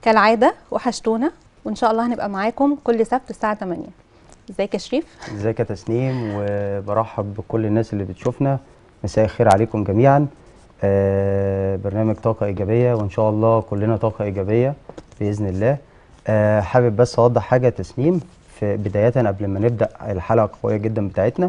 كالعاده وحشتونا وان شاء الله هنبقى معاكم كل سبت الساعه 8 ازيك يا شريف ازيك يا تسنيم وبرحب بكل الناس اللي بتشوفنا مساء الخير عليكم جميعا آه برنامج طاقة إيجابية وإن شاء الله كلنا طاقة إيجابية بإذن الله آه حابب بس أوضح حاجة يا تسنيم في بداية قبل ما نبدأ الحلقة القوية جدا بتاعتنا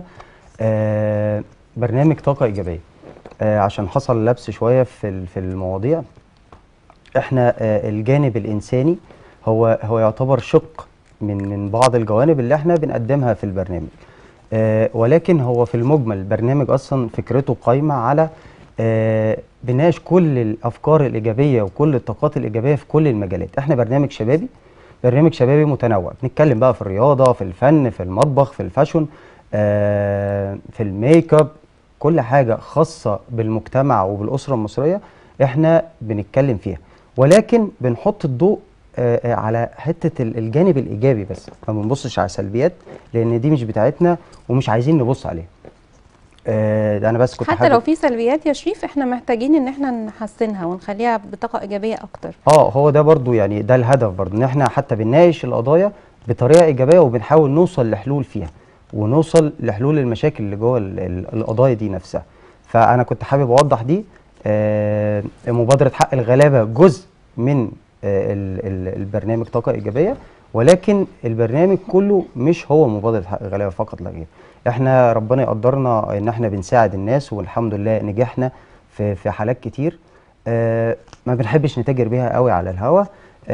آه برنامج طاقة إيجابية آه عشان حصل لبس شوية في ال- في المواضيع احنا آه الجانب الإنساني هو هو يعتبر شق من من بعض الجوانب اللي احنا بنقدمها في البرنامج آه ولكن هو في المجمل البرنامج اصلا فكرته قايمه على آه بناقش كل الافكار الايجابيه وكل الطاقات الايجابيه في كل المجالات احنا برنامج شبابي برنامج شبابي متنوع بنتكلم بقى في الرياضه في الفن في المطبخ في الفاشون آه في الميك اب كل حاجه خاصه بالمجتمع وبالاسره المصريه احنا بنتكلم فيها ولكن بنحط الضوء آه، آه، على حته ال- الجانب الايجابي بس ما بنبصش على السلبيات لان دي مش بتاعتنا ومش عايزين نبص عليها آه، ده انا بس كنت حتى حابب لو في سلبيات يا شريف احنا محتاجين ان احنا نحسنها ونخليها بطاقه ايجابيه اكتر اه هو ده برضو يعني ده الهدف برضو ان احنا حتى بنناقش القضايا بطريقه ايجابيه وبنحاول نوصل لحلول فيها ونوصل لحلول المشاكل اللي جوه ال- ال- القضايا دي نفسها فانا كنت حابب اوضح دي آه مبادره حق الغلابه جزء من آه ال- ال- البرنامج طاقه ايجابيه ولكن البرنامج كله مش هو مبادره حق الغلابه فقط لا غير احنا ربنا يقدرنا ان احنا بنساعد الناس والحمد لله نجحنا في في حالات كتير آه ما بنحبش نتاجر بيها قوي على الهوا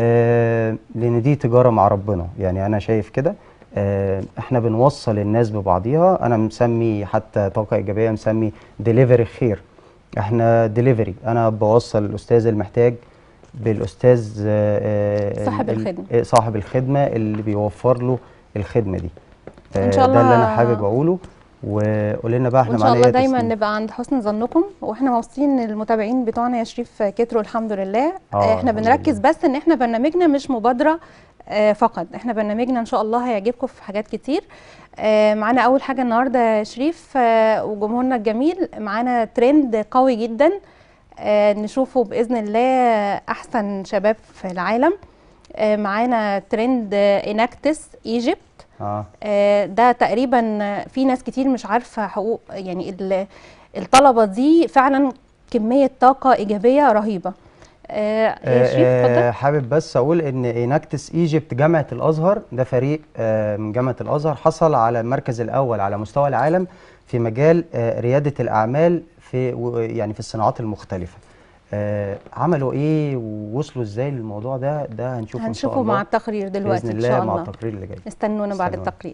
آه لان دي تجاره مع ربنا يعني انا شايف كده آه احنا بنوصل الناس ببعضيها انا مسمي حتى طاقه ايجابيه مسمي ديليفري خير احنا ديليفري انا بوصل الاستاذ المحتاج بالاستاذ آه، آه، صاحب ال- الخدمة. آه، صاحب الخدمه اللي بيوفر له الخدمه دي إن شاء آه، ده اللي انا الله- حابب اقوله وقول لنا بقى احنا وان شاء معانا الله ايه يا دايما تسنيم؟ نبقى عند حسن ظنكم واحنا مبسوطين إن المتابعين بتوعنا يا شريف كتروا الحمد لله آه، احنا الحمد بنركز لله. بس ان احنا برنامجنا مش مبادره آه، فقط احنا برنامجنا ان شاء الله هيعجبكم في حاجات كتير آه، معانا اول حاجه النهارده يا شريف آه، وجمهورنا الجميل معانا ترند قوي جدا آه، نشوفه باذن الله احسن شباب في العالم آه، معانا ترند اناكتس ايجيبت اه آه، ده تقريبا في ناس كتير مش عارفه حقوق يعني ال- الطلبه دي فعلا كميه طاقه ايجابيه رهيبه آه، يا شريف آه، اتفضل حابب بس اقول ان اناكتس ايجيبت جامعه الازهر ده فريق آه، من جامعه الازهر حصل على المركز الاول على مستوى العالم في مجال آه، رياده الاعمال في و- يعني في الصناعات المختلفه آه، عملوا ايه ووصلوا ازاي للموضوع ده ده هنشوفه ان شاء هنشوفه الله مع التقرير دلوقتي باذن ان الله شاء مع الله التقرير اللي جاي استنونا بعد استنونا. التقرير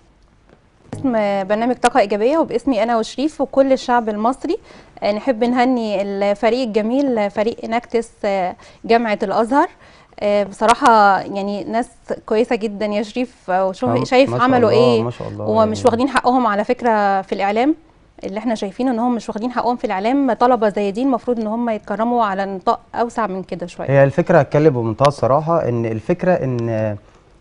اسم برنامج طاقة إيجابية وباسمي أنا وشريف وكل الشعب المصري آه، نحب نهني الفريق الجميل فريق إناكتس آه، جامعة الأزهر آه، بصراحة يعني ناس كويسة جدا يا شريف آه، آه، وشوف شايف ما شاء عملوا الله، إيه ما شاء الله ومش يعني. واخدين حقهم على فكرة في الإعلام اللي احنا شايفينه ان هم مش واخدين حقهم في الاعلام طلبه زي دي المفروض ان هم يتكرموا على نطاق اوسع من كده شويه هي الفكره هتكلم بمنتهى الصراحه ان الفكره ان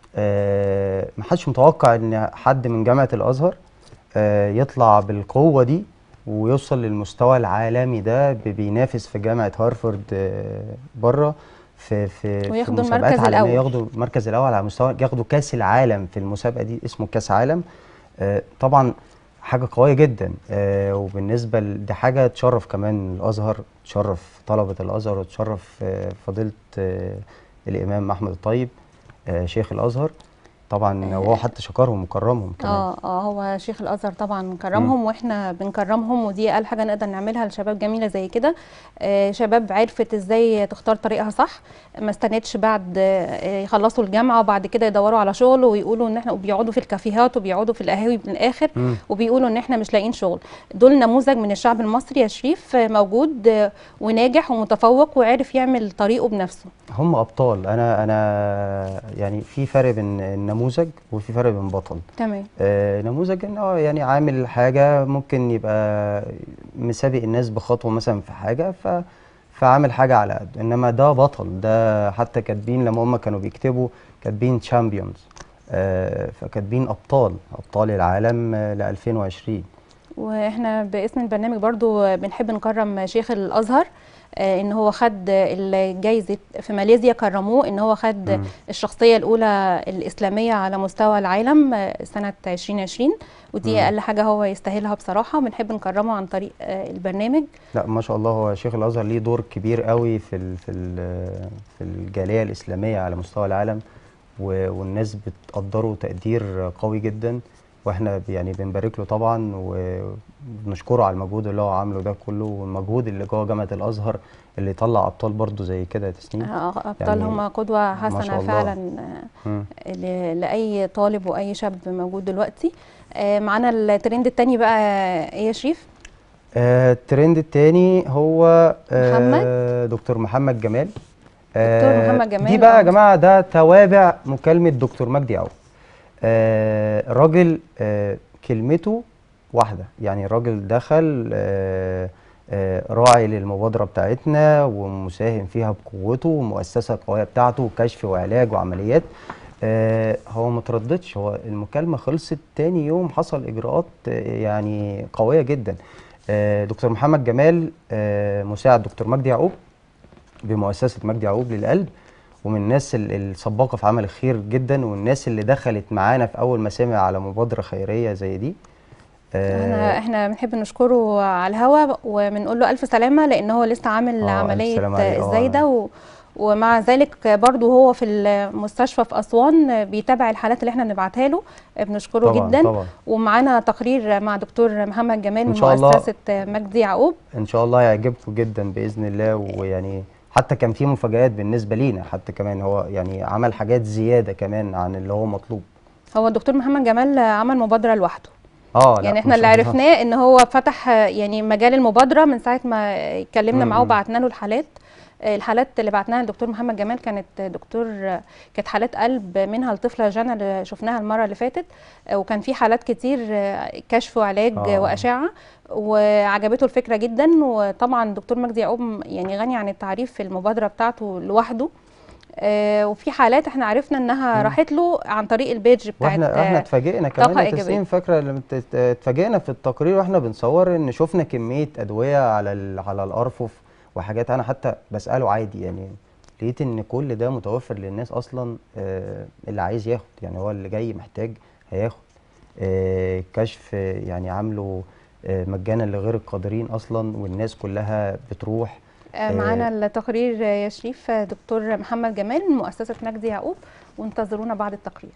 آه، ما حدش متوقع ان حد من جامعه الازهر آه، يطلع بالقوه دي ويوصل للمستوى العالمي ده ب- بينافس في جامعه هارفارد آه، بره في في في وياخدوا مسابقات المركز عالميه الأول. ياخدوا المركز الاول على مستوى ياخدوا كاس العالم في المسابقه دي اسمه كاس عالم آه، طبعا حاجه قويه جدا آه، وبالنسبه ل- دي حاجه تشرف كمان الازهر تشرف طلبه الازهر وتشرف آه، فضيله آه، الامام احمد الطيب آه، شيخ الازهر طبعا وهو حتى شكرهم وكرمهم كمان اه اه هو شيخ الازهر طبعا كرمهم واحنا بنكرمهم ودي اقل حاجه نقدر نعملها لشباب جميله زي كده آه شباب عرفت ازاي تختار طريقها صح ما استنتش بعد آه يخلصوا الجامعه وبعد كده يدوروا على شغل ويقولوا ان احنا وبيقعدوا في الكافيهات وبيقعدوا في القهاوي من الاخر مم. وبيقولوا ان احنا مش لاقيين شغل دول نموذج من الشعب المصري يا شريف آه، موجود آه، وناجح ومتفوق وعرف يعمل طريقه بنفسه هم ابطال انا انا يعني في فرق بين النموذج وفي فرق بين بطل تمام آه نموذج ان هو يعني عامل حاجه ممكن يبقى مسابق الناس بخطوه مثلا في حاجه ف فعامل حاجه على قده انما ده بطل ده حتى كاتبين لما هم كانوا بيكتبوا كاتبين تشامبيونز آه فكاتبين ابطال ابطال العالم آه ل 2020 واحنا باسم البرنامج برضو بنحب نكرم شيخ الازهر آه، ان هو خد الجايزه في ماليزيا كرموه ان هو خد مم. الشخصيه الاولى الاسلاميه على مستوى العالم آه، سنه 2020 ودي مم. اقل حاجه هو يستاهلها بصراحه وبنحب نكرمه عن طريق آه، البرنامج لا ما شاء الله هو شيخ الازهر ليه دور كبير قوي في ال في ال في الجاليه الاسلاميه على مستوى العالم و- والناس بتقدره تقدير قوي جدا واحنا ب- يعني بنبارك له طبعا وبنشكره على المجهود اللي هو عامله ده كله والمجهود اللي جوه جامعه الازهر اللي طلع ابطال برضو زي كده يا تسنيم آه، ابطال يعني هم قدوه ما حسنه شاء الله. فعلا آه، مم. ل- لاي طالب واي شاب موجود دلوقتي آه، معانا الترند التاني بقى ايه يا شريف آه، الترند التاني هو آه، محمد؟ دكتور محمد جمال دكتور محمد جمال، دي بقى آه. يا جماعه ده توابع مكالمه دكتور مجدي يعقوب آه، الراجل آه، كلمته واحده يعني الراجل دخل آه، آه، راعي للمبادره بتاعتنا ومساهم فيها بقوته والمؤسسه القويه بتاعته كشف وعلاج وعمليات آه، هو ما ترددش هو المكالمه خلصت تاني يوم حصل اجراءات آه، يعني قويه جدا آه، دكتور محمد جمال آه، مساعد دكتور مجدي يعقوب بمؤسسه مجدي يعقوب للقلب ومن الناس ال- السباقه في عمل الخير جدا والناس اللي دخلت معانا في اول ما سمع على مبادره خيريه زي دي احنا آه، احنا بنحب نشكره على الهوا وبنقول له الف سلامه لان هو لسه عامل آه، ألف عمليه سلامة عليه، آه. الزايده و ومع ذلك برضو هو في المستشفى في اسوان بيتابع الحالات اللي احنا بنبعتها له بنشكره طبعا جدا طبعا ومعانا تقرير مع دكتور محمد جمال إن من شاء الله. مؤسسه مجدي يعقوب ان شاء الله يعجبكم جدا باذن الله ويعني حتى كان في مفاجآت بالنسبه لينا حتى كمان هو يعني عمل حاجات زياده كمان عن اللي هو مطلوب هو الدكتور محمد جمال عمل مبادره لوحده اه لا، يعني ما احنا اللي شاء الله. عرفناه ان هو فتح آه، يعني مجال المبادره من ساعه ما اتكلمنا مم، معاه مم. وبعتنا له الحالات آه، الحالات اللي بعتناها للدكتور محمد جمال كانت دكتور آه، كانت حالات قلب منها الطفله جانا اللي شفناها المره اللي فاتت آه، وكان في حالات كتير آه، كشف وعلاج آه. آه. واشعه وعجبته الفكره جدا وطبعا دكتور مجدي يعقوب يعني غني عن التعريف في المبادره بتاعته لوحده آه، وفي حالات احنا عرفنا انها مم. راحت له عن طريق البيج بتاعت واحنا احنا آه، اتفاجئنا طاقة كمان يا إيجابية. تسنيم فاكره لما ات- ات- اتفاجئنا في التقرير واحنا بنصور ان شفنا كميه ادويه على ال- على الارفف وحاجات انا حتى بساله عادي يعني لقيت ان كل ده متوفر للناس اصلا آه، اللي عايز ياخد يعني هو اللي جاي محتاج هياخد آه، كشف آه، يعني عامله آه، مجانا لغير القادرين اصلا والناس كلها بتروح آه، معانا التقرير آه، يا شريف آه، دكتور محمد جمال من مؤسسة مجدي يعقوب وانتظرونا بعد التقرير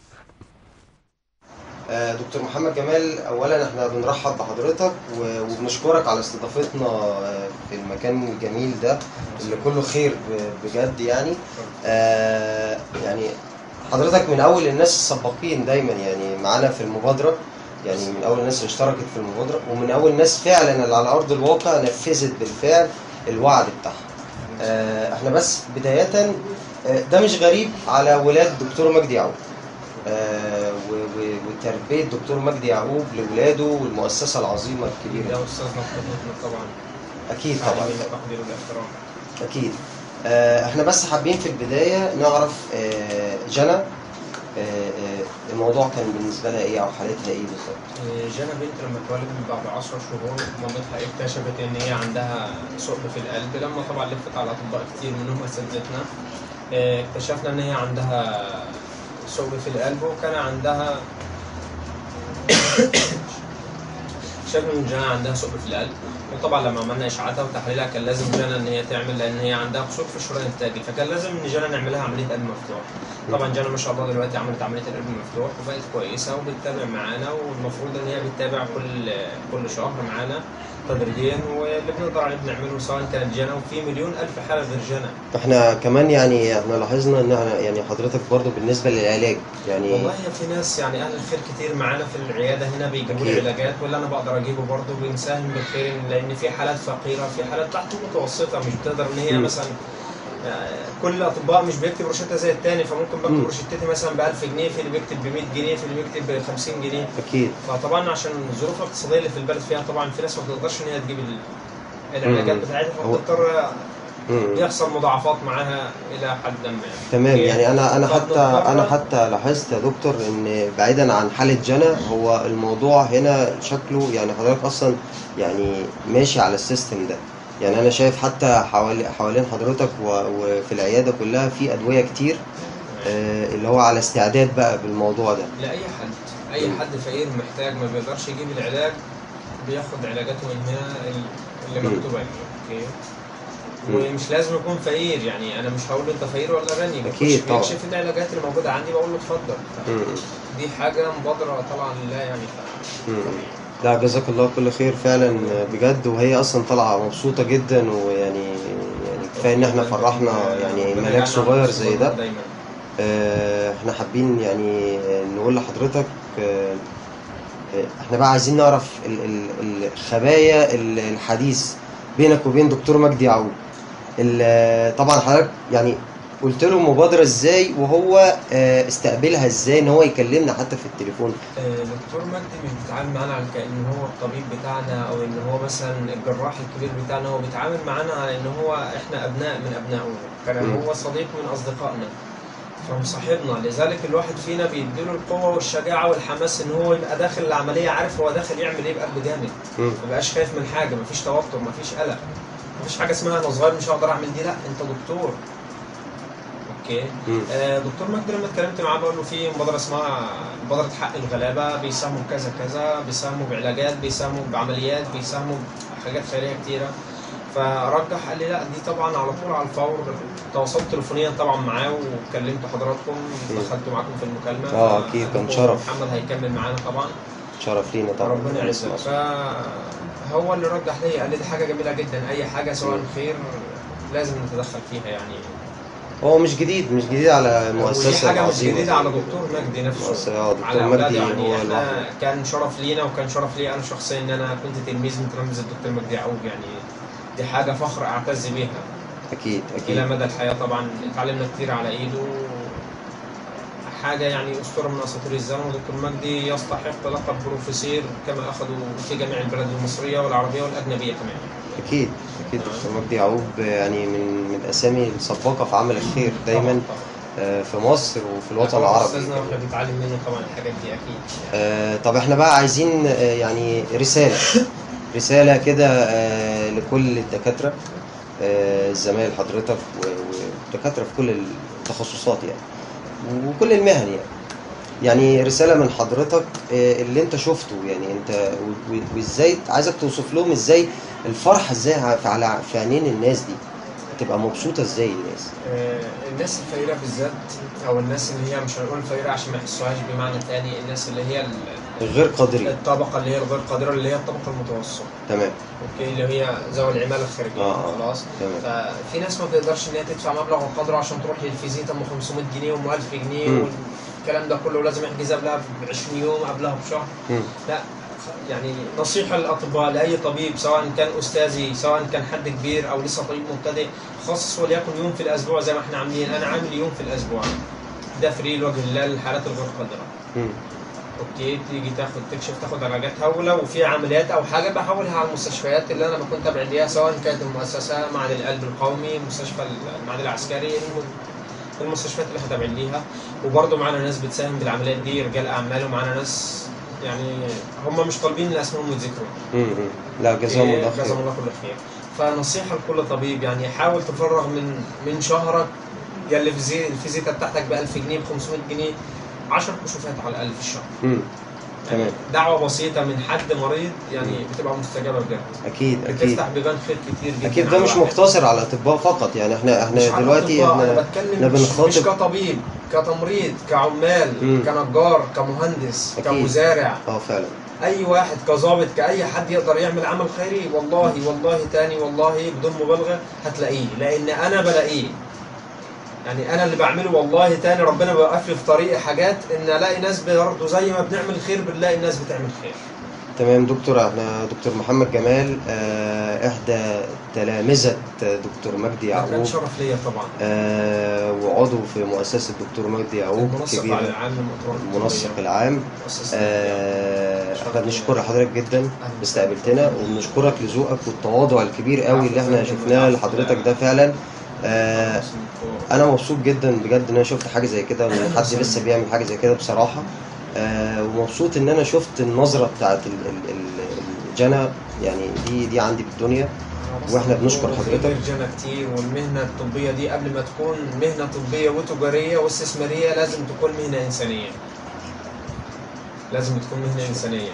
آه، دكتور محمد جمال اولا احنا بنرحب بحضرتك و- وبنشكرك على استضافتنا آه، في المكان الجميل ده اللي كله خير ب- بجد يعني آه، يعني حضرتك من اول الناس السباقين دايما يعني معانا في المبادره يعني من اول الناس اللي اشتركت في المبادره ومن اول الناس فعلا اللي على ارض الواقع نفذت بالفعل الوعد بتاعها آه، احنا بس بدايه آه، ده مش غريب على ولاد دكتور مجدي يعقوب آه، و- و- وتربيه دكتور مجدي يعقوب لاولاده والمؤسسه العظيمه الكبيره ده دي. استاذنا وقدوتنا طبعا اكيد طبعا علينا التقدير والاحترام اكيد آه، احنا بس حابين في البدايه نعرف آه، جنى آه، آه، الموضوع كان بالنسبه لها ايه او حالتها ايه بالظبط آه، جانا بنت لما اتولدت من بعد 10 شهور مامتها اكتشفت ان هي عندها ثقب في القلب لما طبعا لفت على اطباء كتير منهم اساتذتنا آه، اكتشفنا ان هي عندها ثقب في القلب وكان عندها اكتشفنا ان جانا عندها ثقب في القلب وطبعا لما عملنا اشعاعاتها وتحليلها كان لازم جانا ان هي تعمل لان هي عندها قصور في الشرايين التاجي فكان لازم ان جانا نعملها عمليه قلب مفتوح طبعا جانا ما شاء الله دلوقتي عملت عمليه القلب المفتوح وبقت كويسه وبتتابع معانا والمفروض ان هي بتتابع كل كل شهر معانا تدريجيا واللي بنقدر عليه بنعمله سواء كانت جانا وفي مليون الف حاله غير جانا احنا كمان يعني احنا لاحظنا ان احنا يعني حضرتك برضو بالنسبه للعلاج يعني والله يا في ناس يعني اهل الخير كتير معانا في العياده هنا بيجيبوا لي أكيد. علاجات واللي انا بقدر اجيبه برضه بنساهم بالخير لان في حالات فقيره في حالات تحت متوسطه مش بتقدر ان هي مم. مثلا آه، كل الاطباء مش بيكتب روشته زي التاني فممكن مم. بكتب روشتتي مثلا ب 1000 جنيه في اللي بيكتب ب 100 جنيه في اللي بيكتب ب 50 جنيه اكيد فطبعا عشان الظروف الاقتصاديه اللي في البلد فيها طبعا في ناس ما بتقدرش ان هي تجيب ال- العلاجات مم. بتاعتها هو- فبتضطر مم. يحصل مضاعفات معاها الى حد ما يعني. تمام يعني انا انا حتى فبنضطر- انا حتى لاحظت يا دكتور ان بعيدا عن حاله جنى هو الموضوع هنا شكله يعني حضرتك اصلا يعني ماشي على السيستم ده يعني انا شايف حتى حوالي حوالين حضرتك و- وفي العياده كلها في ادويه كتير آه، اللي هو على استعداد بقى بالموضوع ده لاي حد اي حد فقير محتاج ما بيقدرش يجيب العلاج بياخد علاجاته من هنا اللي مم. مكتوبه له اوكي مم. ومش لازم يكون فقير يعني انا مش هقول له انت فقير ولا غني بخش أكيد طبعا. بيكشف العلاجات اللي موجوده عندي بقول له اتفضل مم. دي حاجه مبادره طالعه لله يعني ف... مم. لا جزاك الله كل خير فعلا بجد وهي اصلا طالعه مبسوطه جدا ويعني يعني كفايه ان احنا فرحنا يعني ربنا ملاك يجعلنا صغير زي ده دايما آه، احنا حابين يعني آه، نقول لحضرتك آه، آه، احنا بقى عايزين نعرف ال- ال- الخبايا ال- الحديث بينك وبين دكتور مجدي يعقوب ال- طبعا حضرتك يعني قلت له المبادرة ازاي وهو آه، استقبلها ازاي ان هو يكلمنا حتى في التليفون آه، دكتور مجدي مش بيتعامل معانا على كأن هو الطبيب بتاعنا او ان هو مثلا الجراح الكبير بتاعنا هو بيتعامل معانا على ان هو احنا ابناء من ابنائه كان مم. هو صديق من اصدقائنا فمصاحبنا لذلك الواحد فينا بيديله القوه والشجاعه والحماس ان هو يبقى داخل العمليه عارف هو داخل يعمل ايه بقلب جامد مم. ما بقاش خايف من حاجه مفيش توتر مفيش قلق مفيش حاجه اسمها انا صغير مش هقدر اعمل دي لا انت دكتور اوكي مم. آه، دكتور مجدي لما اتكلمت معاه بقول له في مبادره اسمها مبادره حق الغلابه بيساهموا بكذا كذا بيساهموا بعلاجات بيساهموا بعمليات بيساهموا بحاجات خيريه كتيره فرجح قال لي لا دي طبعا على طول على الفور تواصلت تليفونيا طبعا معاه وكلمت حضراتكم دخلت معاكم في المكالمه آه، أكيد، كان أخوكم شرف. محمد هيكمل معانا طبعا شرف لينا طبعا ربنا يعزك نسمع. فهو اللي رجح لي قال لي دي حاجه جميله جدا اي حاجه سواء مم. خير لازم نتدخل فيها يعني هو مش جديد مش جديد على المؤسسة ودي حاجه مش العظيمة جديده على دكتور مجدي نفسه مؤسسة- آه، دكتور على اولاده مجدي يعني هو احنا الواحد. كان شرف لينا وكان شرف لي انا شخصيا ان انا كنت تلميذ من تلاميذ الدكتور مجدي يعقوب يعني دي حاجه فخر اعتز بيها أكيد الى أكيد مدى الحياه طبعا اتعلمنا كتير على ايده حاجه يعني اسطوره من اساطير الزمن ودكتور مجدي يستحق لقب بروفيسور كما اخذوا في جميع البلاد المصريه والعربيه والاجنبيه كمان أكيد أكيد دكتور مجدي يعقوب يعني من من الأسامي السباقة في عمل الخير دايما طبعاً، طبعاً. آه، في مصر وفي الوطن هو العربي استاذنا واحنا بنتعلم منه طبعا الحاجات دي اكيد آه، طب احنا بقى عايزين آه، يعني رسالة رسالة كده آه، لكل الدكاترة آه، زمايل حضرتك و- والدكاترة في كل التخصصات يعني وكل المهن يعني يعني رسالة من حضرتك آه، اللي انت شفته يعني انت و- و- وازاي عايزك توصف لهم ازاي الفرحة ازاي ع- في على في عينين الناس دي تبقى مبسوطة ازاي الناس آه، الناس الفقيرة بالذات أو الناس اللي هي مش هنقول فقيرة عشان ما يحسوهاش بمعنى تاني الناس اللي هي ال- غير قادرين الطبقة اللي هي الغير قادرة اللي هي الطبقة المتوسطة تمام أوكي اللي هي ذوي العمالة الخارجية آه، آه. خلاص تمام ففي ناس ما بتقدرش إن هي تدفع مبلغ وقدره عشان تروح للفيزيت أم 500 جنيه وأم 1000 جنيه مم. والكلام ده كله لازم يحجز قبلها ب 20 يوم قبلها بشهر مم. لا يعني نصيحة للأطباء لأي طبيب سواء كان أستاذي سواء كان حد كبير أو لسه طبيب مبتدئ خصص وليكن يوم في الأسبوع زي ما احنا عاملين أنا عامل يوم في الأسبوع ده فري لوجه الله للحالات الغير قادرة مم. اوكي تيجي تاخد تكشف تاخد علاجات هولة وفي عمليات او حاجه بحولها على المستشفيات اللي انا بكون تابع ليها سواء كانت المؤسسه معهد القلب القومي مستشفى المعهد العسكري الم- المستشفيات اللي احنا تابعين ليها وبرضه معانا ناس بتساهم بالعمليات دي رجال اعمال ومعانا ناس يعني هم مش طالبين ان اسمهم يتذكروا مم. مم. لا جزاهم الله جزاهم خير الله كل خير فنصيحه لكل طبيب يعني حاول تفرغ من من شهرك يا اللي في زي الفيزيتا بتاعتك ب 1000 جنيه ب 500 جنيه 10 كشوفات على الاقل في الشهر مم. تمام دعوة بسيطة من حد مريض يعني بتبقى مستجابة بجد اكيد اكيد بتفتح بيبان خير كتير جدا اكيد على ده مش الواحد. مقتصر على الاطباء فقط يعني احنا مش احنا على دلوقتي الأطباء، انا احنا بتكلم احنا مش, مش بنخاطب كطبيب كتمريض كعمال مم. كنجار كمهندس أكيد. كمزارع اه فعلا اي واحد كظابط كاي حد يقدر يعمل عمل خيري والله والله تاني والله بدون مبالغه هتلاقيه لان انا بلاقيه يعني انا اللي بعمله والله تاني ربنا بيوقف لي في طريقي حاجات ان الاقي ناس برضه زي ما بنعمل خير بنلاقي الناس بتعمل خير تمام دكتور احنا دكتور محمد جمال آه احدى تلامذة دكتور مجدي ده كان يعقوب شرف ليا طبعا آه وعضو في مؤسسة دكتور مجدي يعقوب المنسق كبير على العام للمطروح المنسق العام مؤسسة آه شرف احنا ليا. بنشكر حضرتك جدا أهلاً استقبلتنا وبنشكرك لذوقك والتواضع الكبير قوي اللي احنا شفناه لحضرتك ده فعلا آه انا مبسوط جدا بجد ان انا شفت حاجه زي كده وان حد لسه بيعمل حاجه زي كده بصراحه آه ومبسوط ان انا شفت النظره بتاعت ال- ال- ال- الجنى يعني دي دي عندي في الدنيا واحنا بنشكر حضرتك غير جنى كتير والمهنه الطبيه دي قبل ما تكون مهنه طبيه وتجاريه واستثماريه لازم تكون مهنه انسانيه لازم تكون مهنه انسانيه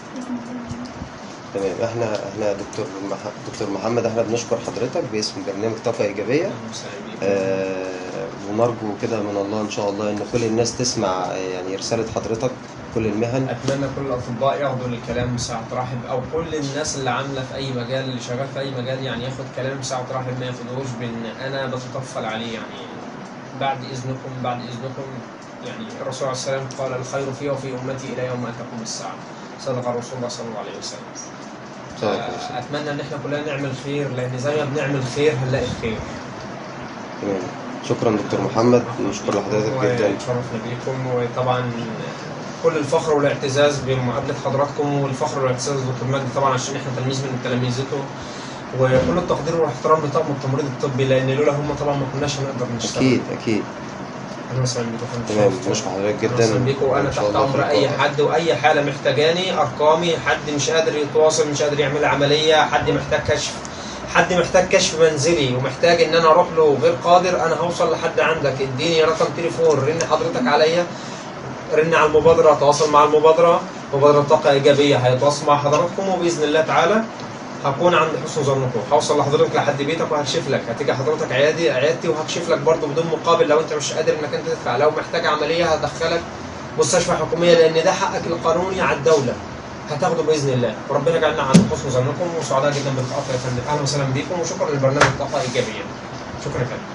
تمام احنا احنا دكتور مح... دكتور محمد احنا بنشكر حضرتك باسم برنامج طاقه ايجابيه أهلاً وسهلاً بيكم. آه ونرجو كده من الله ان شاء الله ان كل الناس تسمع آه، يعني رساله حضرتك كل المهن اتمنى كل الاطباء ياخدوا الكلام بساعه رحب او كل الناس اللي عامله في اي مجال اللي شغال في اي مجال يعني ياخد كلام بساعه رحب ما ياخدوش بان انا بتطفل عليه يعني بعد اذنكم بعد اذنكم يعني الرسول عليه السلام قال الخير في وفي امتي الى يوم ان تقوم الساعه صدق رسول الله صلى الله عليه وسلم صدق رسول. اتمنى ان احنا كلنا نعمل خير لان زي ما بنعمل خير هنلاقي خير تمام شكرا دكتور محمد نشكر لحضرتك جدا وتشرفنا بيكم وطبعا كل الفخر والاعتزاز بمقابله حضراتكم والفخر والاعتزاز بدكتور مجدي طبعا عشان احنا تلميذ من تلاميذته وكل التقدير والاحترام لطاقم التمريض الطبي لان لولا هم طبعا ما كناش هنقدر نشتغل اكيد اكيد اهلا وسهلا بيكم فندم. تمام شرفتونا. نشكر حضرتك أهلا وسهلا جدا بيكم وانا وإن شاء تحت الله امر في اي لقاء. حد واي حاله محتاجاني ارقامي حد مش قادر يتواصل مش قادر يعمل عمليه حد محتاج كشف حد محتاج كشف منزلي ومحتاج ان انا اروح له غير قادر انا هوصل لحد عندك اديني رقم تليفون رن حضرتك عليا رن على المبادره تواصل مع المبادره مبادره طاقه ايجابيه هيتواصل مع حضراتكم وباذن الله تعالى هكون عند حسن ظنكم هوصل لحضرتك لحد بيتك وهكشف لك هتيجي حضرتك عيادي عيادتي وهكشف لك برضه بدون مقابل لو انت مش قادر انك انت تدفع لو محتاج عمليه هدخلك مستشفى حكوميه لان ده حقك القانوني على الدوله هتاخده باذن الله وربنا يجعلنا عند حسن ظنكم وسعداء جدا بالتعاطي يا فندم اهلا وسهلا بيكم وشكرا للبرنامج طاقه ايجابيه شكرا يا فندم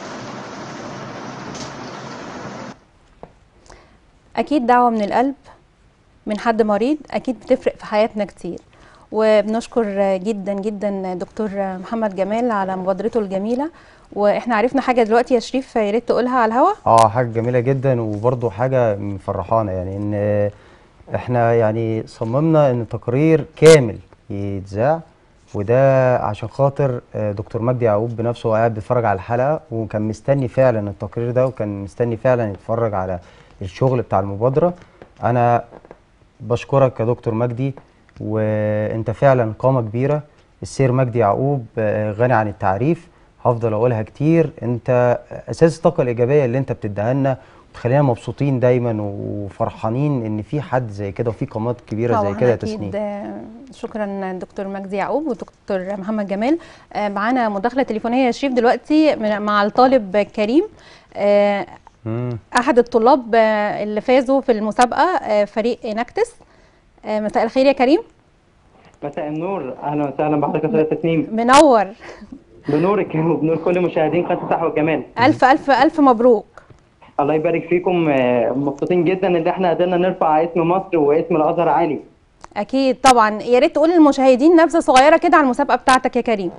اكيد دعوه من القلب من حد مريض اكيد بتفرق في حياتنا كتير وبنشكر جدا جدا دكتور محمد جمال على مبادرته الجميله واحنا عرفنا حاجه دلوقتي يا شريف يا ريت تقولها على الهوا اه حاجه جميله جدا وبرضه حاجه مفرحانا يعني ان احنا يعني صممنا ان تقرير كامل يتذاع وده عشان خاطر آه، دكتور مجدي يعقوب بنفسه هو قاعد بيتفرج على الحلقه وكان مستني فعلا التقرير ده وكان مستني فعلا يتفرج على الشغل بتاع المبادره انا بشكرك يا دكتور مجدي وانت فعلا قامه كبيره السير مجدي يعقوب آه، غني عن التعريف هفضل اقولها كتير انت اساس الطاقه الايجابيه اللي انت بتديها لنا بتخلينا مبسوطين دايما وفرحانين ان في حد زي كده وفي قامات كبيره زي طبعاً كده يا أكيد تسنيم آه، شكرا دكتور مجدي يعقوب ودكتور محمد جمال آه، معانا مداخله تليفونيه يا شريف دلوقتي من- مع الطالب كريم آه، مم. احد الطلاب آه، اللي فازوا في المسابقه آه، فريق نكتس آه، مساء الخير يا كريم مساء النور اهلا وسهلا بحضرتك يا استاذ تسنيم منور بنورك وبنور كل مشاهدين قناه الصحه والجمال الف الف الف مبروك الله يبارك فيكم آه، مبسوطين جدا ان احنا قدرنا نرفع اسم مصر واسم الازهر عالي اكيد طبعا يا ريت تقول للمشاهدين نبذه صغيره كده عن المسابقه بتاعتك يا كريم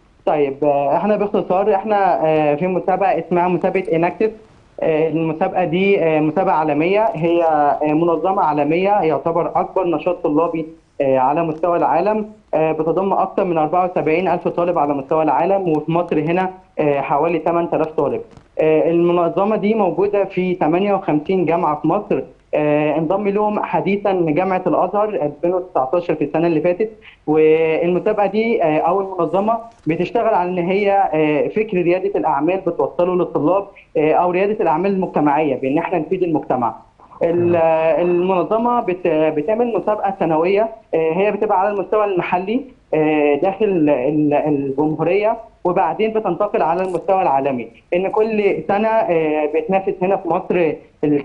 طيب آه، احنا باختصار احنا آه، في مسابقه اسمها مسابقه اناكتيف المسابقه دي آه، مسابقه عالميه هي آه، منظمه عالميه يعتبر اكبر نشاط طلابي آه، على مستوى العالم آه، بتضم اكثر من 74 الف طالب على مستوى العالم وفي مصر هنا آه، حوالي 8000 طالب آه، المنظمه دي موجوده في 58 جامعه في مصر آه، انضم لهم حديثا جامعه الازهر 2019 في السنه اللي فاتت والمسابقه دي آه، او المنظمه بتشتغل على ان هي آه، فكر رياده الاعمال بتوصله للطلاب آه، او رياده الاعمال المجتمعيه بان احنا نفيد المجتمع. ال- آه، المنظمه بت- بتعمل مسابقه سنويه آه، هي بتبقى على المستوى المحلي آه، داخل ال- الجمهوريه وبعدين بتنتقل على المستوى العالمي ان كل سنه آه، بتنافس هنا في مصر ال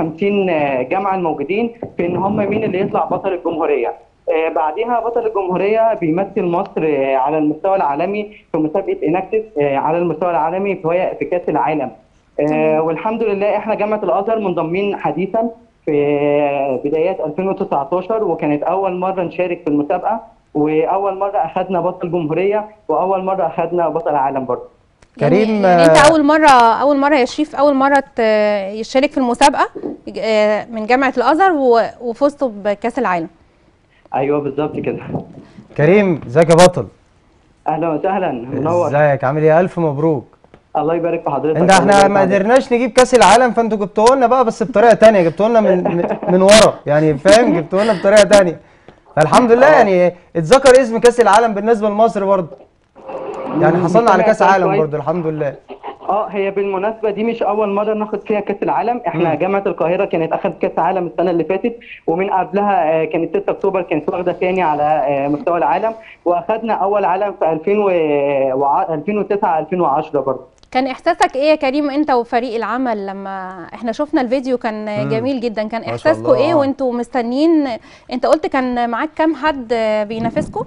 58 آه، جامعه الموجودين في ان هم مين اللي يطلع بطل الجمهوريه آه، بعديها بطل الجمهوريه بيمثل مصر آه، على المستوى العالمي في مسابقه اناكتس على المستوى العالمي في في كاس العالم آه، والحمد لله احنا جامعه الازهر منضمين حديثا في آه، بدايات 2019 وكانت اول مره نشارك في المسابقه واول مره اخذنا بطل جمهوريه واول مره اخذنا بطل عالم برضه كريم، يعني, يعني انت آه، اول مره اول مره يا شريف اول مره ت- يشارك في المسابقه آه، من جامعه الازهر و- وفزتوا بكاس العالم ايوه بالظبط كده كريم ازيك يا بطل اهلا وسهلا منور ازيك عامل ايه الف مبروك الله يبارك في حضرتك انت الله احنا يبارك ما في حضرتك. قدرناش نجيب كاس العالم فانتوا جبتوه لنا بقى بس بطريقه تانية جبتوه لنا من من- من ورا يعني فاهم جبتوه لنا بطريقه تانية فالحمد لله يعني اتذكر اسم كاس العالم بالنسبه لمصر برضه يعني حصلنا على متابع كاس كويس عالم كويس. برضو الحمد لله اه هي بالمناسبه دي مش اول مره ناخد فيها كاس العالم احنا مم. جامعه القاهره كانت اخذت كاس عالم السنه اللي فاتت ومن قبلها آه، كانت 6 اكتوبر كانت واخده ثاني على آه، مستوى العالم واخذنا اول عالم في 2000 و 2009 2010 برضه كان احساسك ايه يا كريم انت وفريق العمل لما احنا شفنا الفيديو كان مم. جميل جدا كان ما شاء احساسكم الله، ايه آه. وانتوا مستنيين انت قلت كان معاك كام حد بينافسكم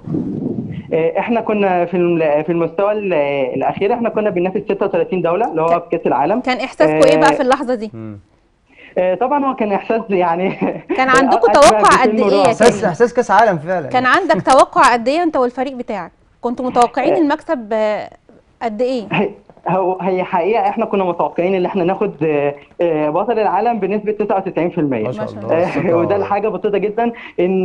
آه، احنا كنا في الم- في المستوى ال- الاخير احنا كنا بننافس 36 دوله اللي هو كان- في كاس العالم كان احساسكم ايه بقى في اللحظه دي مم. آه، طبعا هو كان احساس يعني كان عندكم أشبه توقع قد بفيلم إيه يا رعب. احساس احساس كاس عالم فعلا كان عندك توقع قد ايه انت والفريق بتاعك كنتوا متوقعين المكسب آه، قد ايه هي- هو هي حقيقه احنا كنا متوقعين ان احنا ناخد آه، آه، بطل العالم بنسبه 99% ما شاء ما شاء الله آه، الثقة- وده الحاجه بسيطه جدا ان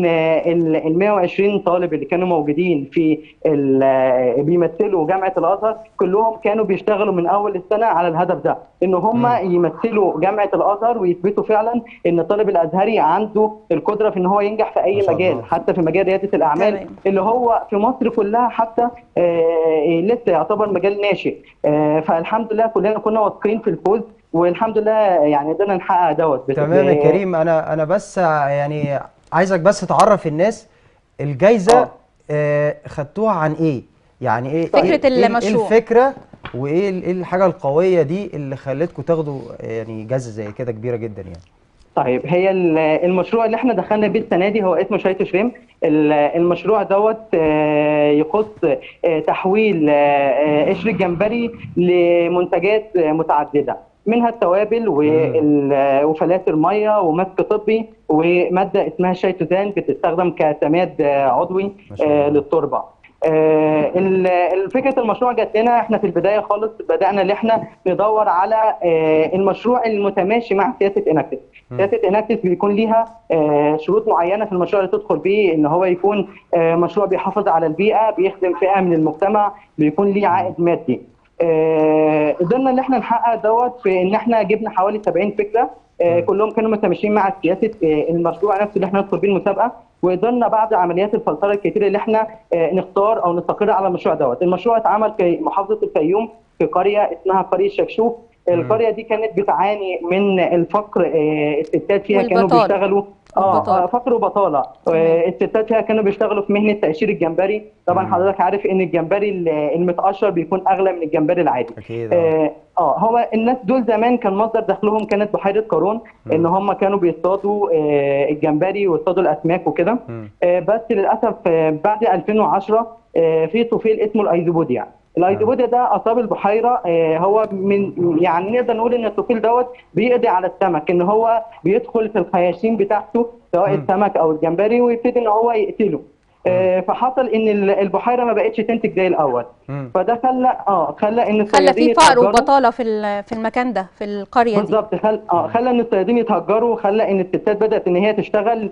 ال 120 طالب اللي كانوا موجودين في ال- آه، بيمثلوا جامعه الازهر كلهم كانوا بيشتغلوا من اول السنه على الهدف ده ان هم مم. يمثلوا جامعه الازهر ويثبتوا فعلا ان الطالب الازهري عنده القدره في ان هو ينجح في ما اي شاء مجال الله. حتى في مجال رياده الاعمال تمام. اللي هو في مصر كلها حتى آه، لسه يعتبر مجال ناشئ آه، فالحمد لله كلنا كنا واثقين في الفوز والحمد لله يعني قدرنا نحقق دوت بس- تمام يا آه، كريم انا انا بس يعني عايزك بس تعرف الناس الجايزه آه. آه خدتوها عن ايه يعني ايه فكرة إيه- إيه- المشروع. ايه الفكره وايه ال- إيه الحاجه القويه دي اللي خلتكم تاخدوا يعني جايزه زي كده كبيره جدا يعني طيب هي ال- المشروع اللي احنا دخلنا بيه السنه دي هو اسمه شايت شريم ال- المشروع دوت آه، يخص آه، تحويل آه، آه، قشر الجمبري لمنتجات آه، متعدده منها التوابل وال- وفلاتر ميه ومسك طبي وماده اسمها شيتوزان بتستخدم كسماد آه، عضوي ما شاء آه، الله. للتربه آه، ال- فكره المشروع جات لنا احنا في البدايه خالص بدانا ان احنا ندور على آه، المشروع المتماشي مع سياسه اناكتس سياسه اناكتس بيكون ليها آه، شروط معينه في المشروع اللي تدخل بيه ان هو يكون آه، مشروع بيحافظ على البيئه بيخدم فئه من المجتمع بيكون ليه عائد مادي آه، قدرنا ان احنا نحقق دوت في ان احنا جبنا حوالي 70 فكره آه، كلهم كانوا متماشيين مع سياسه آه، المشروع نفسه اللي احنا ندخل بيه المسابقه وقدرنا بعد عمليات الفلتره الكتير اللي احنا آه، نختار او نستقر على المشروع دوت المشروع اتعمل في محافظه الفيوم في قريه اسمها قريه شكشوك القريه دي كانت بتعاني من الفقر آه، الستات فيها كانوا والبطالة. بيشتغلوا اه والبطالة. آه، فقر وبطاله آه، الستات فيها كانوا بيشتغلوا في مهنه تقشير الجمبري طبعا مم. حضرتك عارف ان الجمبري ال- المتقشر بيكون اغلى من الجمبري العادي اكيد آه. اه آه، هو الناس دول زمان كان مصدر دخلهم كانت بحيره قارون ان هم كانوا بيصطادوا آه، الجمبري ويصطادوا الاسماك وكده مم. آه، بس للاسف آه، بعد 2010 آه، في طفيل اسمه الايزوبوديا الايزوبوديا ده اصاب البحيره آه، هو من يعني نقدر نقول ان الطفيل دوت بيقضي على السمك ان هو بيدخل في الخياشيم بتاعته سواء مم. السمك او الجمبري ويبتدي ان هو يقتله آه، فحصل ان ال- البحيره ما بقتش تنتج زي الاول مم. فده خلى اه خلى ان خلى الصيادين في فقر يتهجروا. وبطاله في ال- في المكان ده في القريه دي بالظبط خل... اه خلى ان الصيادين يتهجروا خلى ان الستات بدات ان هي تشتغل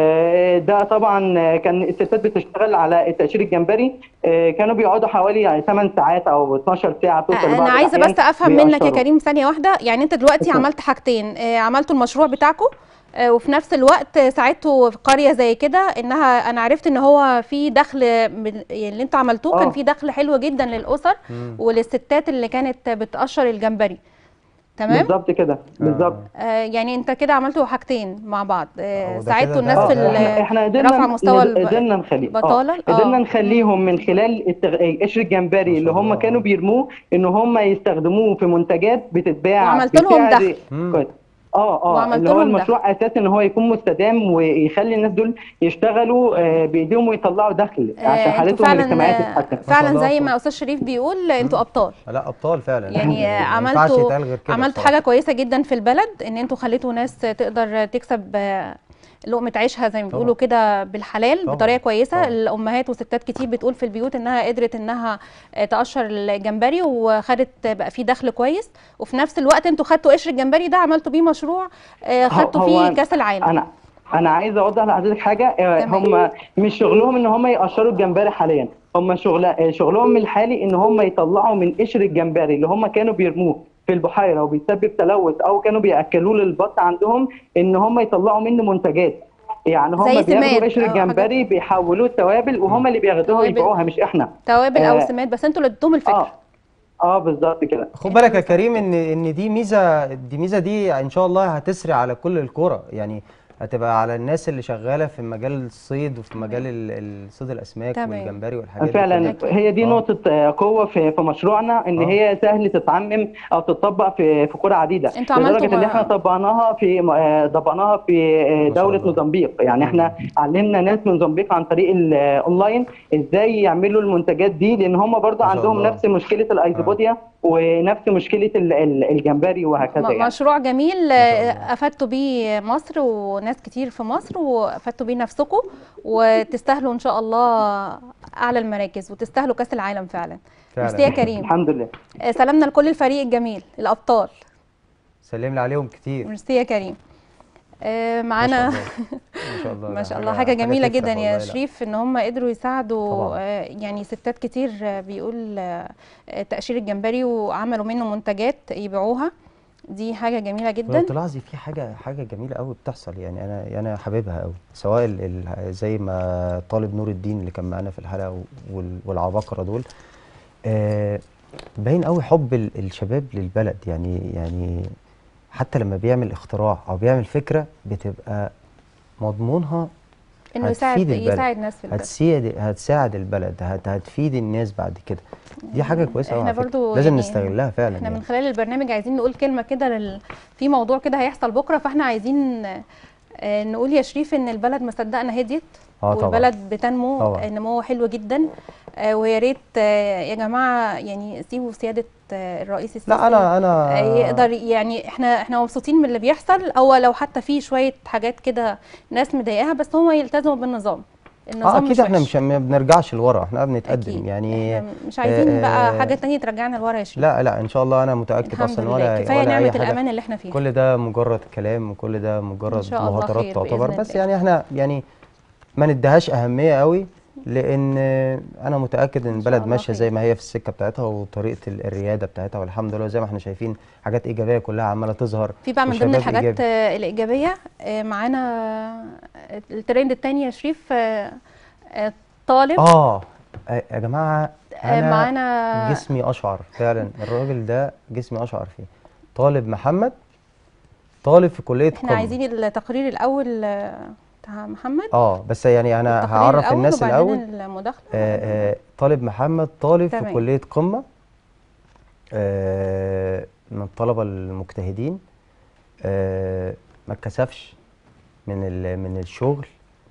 آه ده طبعا آه، كان الستات بتشتغل على تقشير الجمبري آه كانوا بيقعدوا حوالي 8 ساعات او 12 ساعه توصل انا لبعض عايزه الأحيان بس افهم منك يا بيقشروا. كريم ثانيه واحده يعني انت دلوقتي اتفضل. عملت حاجتين آه، عملتوا المشروع بتاعكم آه، وفي نفس الوقت ساعدتوا في قريه زي كده انها انا عرفت ان هو في دخل من- اللي انتوا عملتوه كان آه. في دخل حلو جدا للاسر مم. وللستات اللي كانت بتقشر الجمبري تمام بالظبط كده بالظبط آه يعني انت كده عملتوا حاجتين مع بعض آه هو ده ساعدتوا كده الناس ده- في آه، ال- احنا احنا قدرنا رفع مستوى ند- الب- قدرنا نخليه البطالة؟ آه. قدرنا آه. نخليهم من خلال التغ- قشر الجمبري ما اللي شاء هم الله. كانوا بيرموه ان هم يستخدموه في منتجات بتتباع وعملت لهم بسعر دخل. مم. كويس. اه اه وعملت اللي هو لهم المشروع اساسا ان هو يكون مستدام ويخلي الناس دول يشتغلوا آه بايديهم ويطلعوا دخل آه، عشان انتوا حالتهم فعلا الاجتماعيه آه، تتحسن فعلا الله زي أكبر. ما استاذ شريف بيقول انتوا ابطال لا ابطال فعلا يعني آه، ما ينفعش عملتوا يتقال غير كده عملتوا بصراحة. حاجه كويسه جدا في البلد ان انتوا خليتوا ناس تقدر تكسب آه، لقمه عيشها زي ما طبعا. بيقولوا كده بالحلال طبعا. بطريقه كويسه طبعا. الامهات والستات كتير بتقول في البيوت انها قدرت انها آه، تقشر الجمبري وخدت بقى فيه دخل كويس وفي نفس الوقت انتوا خدتوا قشر الجمبري ده عملتوا بيه مشروع آه، خدتوا هو فيه أنا- كاس العالم انا انا عايز اوضح لحضرتك حاجه آه، تمام. هم مش شغلهم ان هم يقشروا الجمبري حاليا هم شغل آه، شغلهم الحالي ان هم يطلعوا من قشر الجمبري اللي هم كانوا بيرموه في البحيره وبيسبب تلوث او كانوا بياكلوه للبط عندهم ان هم يطلعوا منه منتجات يعني هم زي سماد، بياخدوا قشر أو الجمبري بيحولوه توابل وهم اللي بياخدوها توابل. ويبيعوها مش احنا توابل او آه. سماد بس انتوا اللي اديتهم الفكره اه اه بالظبط كده خد بالك يا كريم ان ان دي ميزه دي ميزه دي ان شاء الله هتسري على كل القرى يعني هتبقى على الناس اللي شغاله في مجال الصيد وفي مجال ال- ال- صيد الاسماك تمام. والجمبري والحاجات دي فعلا كلها. هي دي آه. نقطة آه، قوة في في مشروعنا إن آه. هي سهل تتعمم أو تطبق في في قرى عديدة انتوا عملتوا لدرجة إن ما- إحنا طبقناها في آه، طبقناها في آه، ما شاء دولة الله. موزمبيق يعني إحنا علمنا ناس من موزمبيق عن طريق الأونلاين إزاي يعملوا المنتجات دي لأن هم برضه ما شاء عندهم الله. نفس مشكلة الأيزوبوديا ونفس مشكلة ال- ال- الجمبري وهكذا م- يعني مشروع جميل شاء الله. آه، افدتوا بيه مصر وناس كتير في مصر وافدتوا بيه نفسكم وتستاهلوا ان شاء الله اعلى المراكز وتستاهلوا كاس العالم فعلا فعلا. ميرسي يا كريم الحمد لله آه، سلامنا لكل الفريق الجميل الابطال سلم لي عليهم كتير ميرسي يا كريم آه، ما معانا شاء الله ما شاء الله ما ده شاء الله حاجة جميلة تفرح جدا يا والله، لا. شريف ان هم قدروا يساعدوا طبعاً. آه، يعني ستات كتير آه، بيقول آه، آه، تقشير الجمبري وعملوا منه منتجات يبيعوها دي حاجة جميلة ولو جدا تلاحظي في حاجه حاجه جميله قوي بتحصل يعني انا انا حاببها قوي سواء ال ال زي ما طالب نور الدين اللي كان معانا في الحلقه وال- والعباقره دول آه باين قوي حب ال- الشباب للبلد يعني يعني حتى لما بيعمل اختراع او بيعمل فكره بتبقى مضمونها انه يساعد هتفيد البلد. يساعد ناس في البلد هتساعد هتساعد البلد هت هتفيد الناس بعد كده دي حاجه كويسه قوي احنا على فكرة. برضو لازم يعني نستغلها فعلا احنا يعني. من خلال البرنامج عايزين نقول كلمة كده لل... في موضوع كده هيحصل بكرة فاحنا عايزين آه، نقول يا شريف ان البلد ما صدقنا هديت اه طبعا والبلد بتنمو طبعا. نمو حلو جدا آه، ويا ريت آه، يا جماعة يعني سيبوا سيادة آه، الرئيس السيسي لا انا انا آه، يقدر يعني احنا احنا مبسوطين من اللي بيحصل او لو حتى في شويه حاجات كده ناس مضايقاها بس هم يلتزموا بالنظام النظام اه اكيد مش احنا وحش. مش ما بنرجعش لورا احنا بنتقدم أكيد. يعني احنا مش عايزين بقى آه، حاجه تانية ترجعنا لورا يا شريف لا لا ان شاء الله انا متاكد الحمد اصلا لله ولا كفايه ولا نعمه اي حاجه الامان اللي احنا فيها كل ده مجرد كلام وكل ده مجرد شاء الله مهاترات خير تعتبر بإذن بس الله. يعني احنا يعني ما نديهاش اهميه قوي لان انا متاكد ان إن شاء البلد الله ماشيه خير. زي ما هي في السكه بتاعتها وطريقه ال- الرياده بتاعتها والحمد لله زي ما احنا شايفين حاجات ايجابيه كلها عماله تظهر في بقى من ضمن وشباب الحاجات إيجابي. آه، الايجابيه آه، معانا الترند التاني يا شريف آه، آه، طالب اه آه، يا جماعه آه، انا معانا جسمي اشعر فعلا الراجل ده جسمي اشعر فيه طالب محمد طالب في كليه احنا قم. عايزين التقرير الاول آه، بتاع محمد اه بس يعني انا التقرير هعرف الأول الناس وبعدين الاول المداخله آه آه طالب محمد طالب في تمام. كليه قمه آه من الطلبه المجتهدين آه ما اتكسفش من ال- من الشغل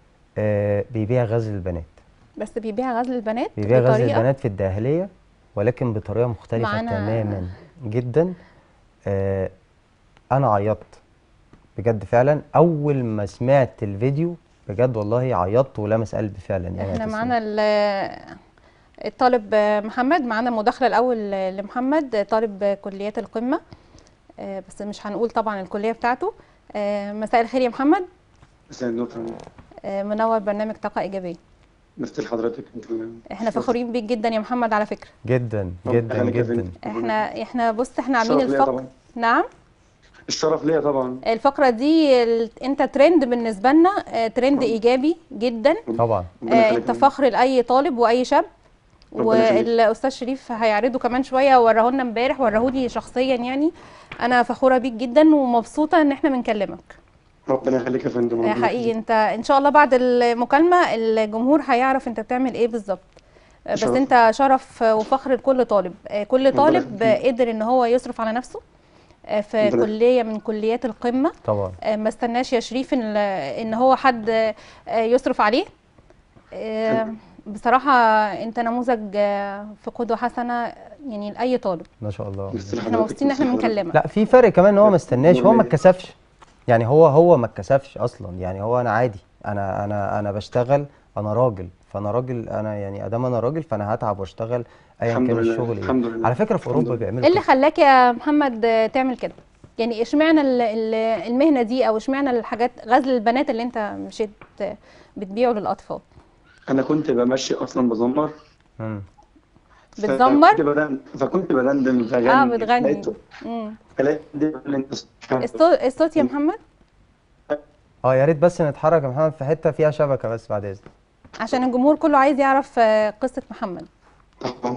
آه بيبيع غزل البنات بس بيبيع غزل البنات بيبيع غزل بطريقة البنات في الداهليه ولكن بطريقه مختلفه معانا- تماما جدا آه انا عيطت بجد فعلا اول ما سمعت الفيديو بجد والله عيطت ولمس قلبي فعلا يعني احنا هتسمع. معانا ال- الطالب محمد معانا المداخله الاول لمحمد طالب كليات القمه آه، بس مش هنقول طبعا الكليه بتاعته آه، مساء الخير يا محمد مساء النور فندم آه، منور برنامج طاقه ايجابيه مثل حضرتك انت احنا فخورين بيك جدا يا محمد على فكره جدا ربنا جدا يخليك يا جدا فندم. احنا احنا بص احنا عاملين الشرف ليا الفقره طبعا نعم الشرف ليا طبعا الفقره دي ال- انت ترند بالنسبه لنا آه، ترند ايجابي جدا طبعا ربنا آه، يخليك انت يا فندم. فخر لاي طالب واي شاب ربنا يخليك. والاستاذ شريف هيعرضه كمان شويه وراه لنا امبارح وراه شخصيا يعني انا فخوره بيك جدا ومبسوطه ان احنا بنكلمك ربنا يخليك يا فندم آه، ربنا حقيقي يخليك. انت ان شاء الله بعد المكالمه الجمهور هيعرف انت بتعمل ايه بالظبط آه، بس شرف. انت شرف وفخر لكل طالب آه، كل ربنا طالب يخليك. قدر ان هو يصرف على نفسه آه، في ربنا- كليه من كليات القمه طبعا آه، ما استناش يا شريف ان ان هو حد آه، يصرف عليه آه، بصراحه انت نموذج آه، في قدوه حسنه يعني لاي طالب ما شاء الله مثل احنا مبسوطين ان احنا مثل حضرتك. بنكلمك لا في فرق كمان ان هو ما استناش هو ما نور اتكسفش يعني هو هو ما اتكسفش اصلا يعني هو انا عادي انا انا انا بشتغل انا راجل فانا راجل انا يعني ادام انا راجل فانا هتعب واشتغل ايا الحمد كان لله، الشغل ايه الحمد لله، على فكره في الحمد اوروبا لله. بيعملوا ايه اللي كده خلاك يا محمد آه، تعمل كده يعني اشمعنى ال- ال- المهنه دي او اشمعنى الحاجات غزل البنات اللي انت مشيت آه، بتبيعه للاطفال انا كنت بمشي اصلا بزمر مم. بتزمر؟ فكنت بدن... فكنت بدندن بغني اه بتغني لقيته- مم. فلقيت دي بيقول لي انت الصوت الصوت يا محمد اه يا ريت بس نتحرك يا محمد في حته فيها شبكه بس بعد اذنك عشان الجمهور كله عايز يعرف آه، قصة محمد طبعاً.